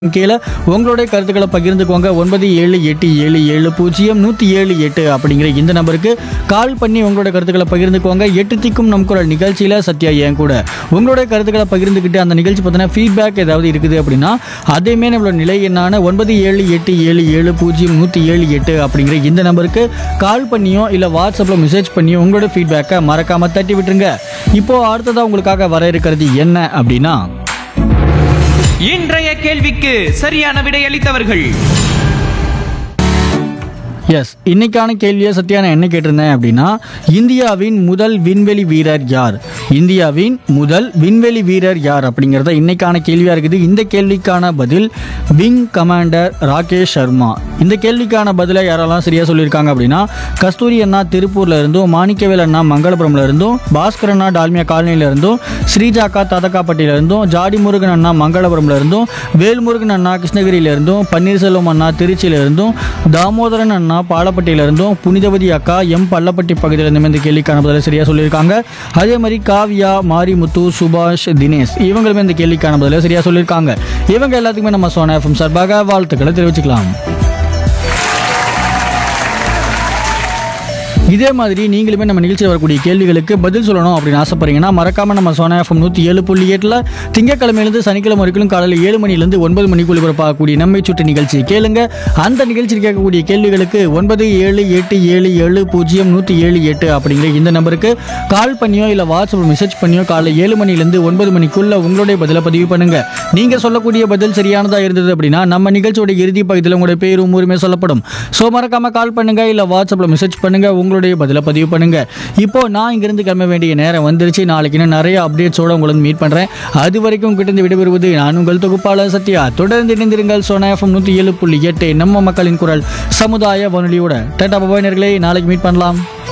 கீழே உங்களுடைய கருத்துக்களை பகிர்ந்துக்கோங்க ஒன்பது ஏழு எட்டு ஏழு ஏழு பூஜ்ஜியம் நூற்றி ஏழு எட்டு அப்படிங்கிற இந்த நம்பருக்கு கால் பண்ணி உங்களோட கருத்துக்களை பகிர்ந்துக்கோங்க எட்டு திக்கும் நம் குரல் நிகழ்ச்சியில் சத்யா என் கூட உங்களுடைய கருத்துக்களை பகிர்ந்துக்கிட்டு அந்த நிகழ்ச்சி பார்த்தீங்கன்னா ஃபீட்பேக் ஏதாவது இருக்குது அப்படின்னா அதேமே நம்மளோட நிலை என்னான ஒன்பது ஏழு எட்டு ஏழு ஏழு பூஜ்ஜியம் நூற்றி ஏழு எட்டு அப்படிங்கிற இந்த நம்பருக்கு கால் பண்ணியோ இல்லை வாட்ஸ்அப்பில் மெசேஜ் பண்ணியோ உங்களோட ஃபீட்பேக்கை மறக்காமல் தட்டி விட்டுருங்க இப்போது அடுத்ததாக உங்களுக்காக வர இருக்கிறது என்ன அப்படின்னா இன்றைய கேள்விக்கு சரியான விடையளித்தவர்கள் எஸ் இன்னைக்கான கேள்வியை சத்யா நான் என்ன கேட்டிருந்தேன் அப்படின்னா இந்தியாவின் முதல் விண்வெளி வீரர் யார் இந்தியாவின் முதல் விண்வெளி வீரர் யார் அப்படிங்கிறத இன்னைக்கான கேள்வியாக இருக்குது இந்த கேள்விக்கான பதில் விங் கமாண்டர் ராகேஷ் சர்மா இந்த கேள்விக்கான பதிலை யாரெல்லாம் சரியாக சொல்லியிருக்காங்க அப்படின்னா கஸ்தூரி அண்ணா திருப்பூர்ல இருந்தும் மாணிக்கவேல் அண்ணா மங்களபுரம்ல இருந்தும் பாஸ்கர் அண்ணா டால்மியா காலனில இருந்தும் ஸ்ரீஜாக்கா ததக்காப்பட்டியில இருந்தும் ஜாடி முருகன் அண்ணா மங்களபுரம்ல இருந்தும் வேல்முருகன் அண்ணா கிருஷ்ணகிரியில இருந்தும் பன்னீர்செல்வம் அண்ணா திருச்சியில இருந்தும் தாமோதரன் அண்ணா பாலப்பட்டியில இருந்தும் புனிதவதி அக்கா எம் பள்ளப்பட்டி பகுதியில இருந்தும் இந்த கேள்விக்கான பதிலை சரியா சொல்லியிருக்காங்க அதே மாதிரி காவியா மாரிமுத்து சுபாஷ் தினேஷ் இவங்களுமே இந்த கேள்விக்கான பதிலை சரியா சொல்லியிருக்காங்க இவங்க எல்லாத்துக்குமே நம்ம சோனா எஃப்எம் சார்பாக வாழ்த்துக்களை தெரிவிச்சுக்கலாம் இதே மாதிரி நீங்களுமே நம்ம நிகழ்ச்சியில் வரக்கூடிய கேள்விகளுக்கு பதில் சொல்லணும் அப்படின்னு ஆசைப்படுறீங்கன்னா மறக்காம நம்ம சோனா எஃப்எம் நூற்றி ஏழு புள்ளி எட்டில் திங்கக்கிழமையிலேருந்து சனிக்கிழமை வரைக்கும் காலையில் ஏழு மணிலேருந்து ஒன்பது மணிக்கு ஒளிபரப்பாகக்கூடிய நம்மை சுட்டு நிகழ்ச்சி கேளுங்க அந்த நிகழ்ச்சியில் கேட்கக்கூடிய கேள்விகளுக்கு ஒன்பது ஏழு எட்டு ஏழு ஏழு பூஜ்ஜியம் நூற்றி ஏழு எட்டு அப்படிங்கிற இந்த நம்பருக்கு கால் பண்ணியோ இல்லை வாட்ஸ்அப் மெசேஜ் பண்ணியோ காலையில் ஏழு மணிலேருந்து ஒன்பது மணிக்குள்ள உங்களுடைய பதிலை பதிவு பண்ணுங்க நீங்க சொல்லக்கூடிய பதில் சரியானதா இருந்தது அப்படின்னா நம்ம நிகழ்ச்சியோட இறுதி பகுதியில் உங்களுடைய பேரும் ஊருமே சொல்லப்படும் ஸோ மறக்காம கால் பண்ணுங்க இல்லை வாட்ஸ்அப்பில் மெசேஜ் பண்ணுங்க உங்களுடைய பதிலை பதிவு பண்ணுங்க இப்போ நான் இங்கிருந்து கிளம்ப வேண்டிய நேரம் வந்துருச்சு நாளைக்கு இன்னும் நிறைய அப்டேட்ஸோட உங்களை வந்து மீட் பண்றேன் அது வரைக்கும் உங்ககிட்ட இருந்து விடைபெறுவது நான் உங்கள் தொகுப்பாளர் சத்யா தொடர்ந்து இணைந்திருங்கள் சோனா எஃப்எம் நூற்றி ஏழு புள்ளி எட்டு நம்ம மக்களின் குரல் சமுதாய வானொலியோட டாடா பபாய் நேர்களே நாளைக்கு மீட் பண்ணலாம்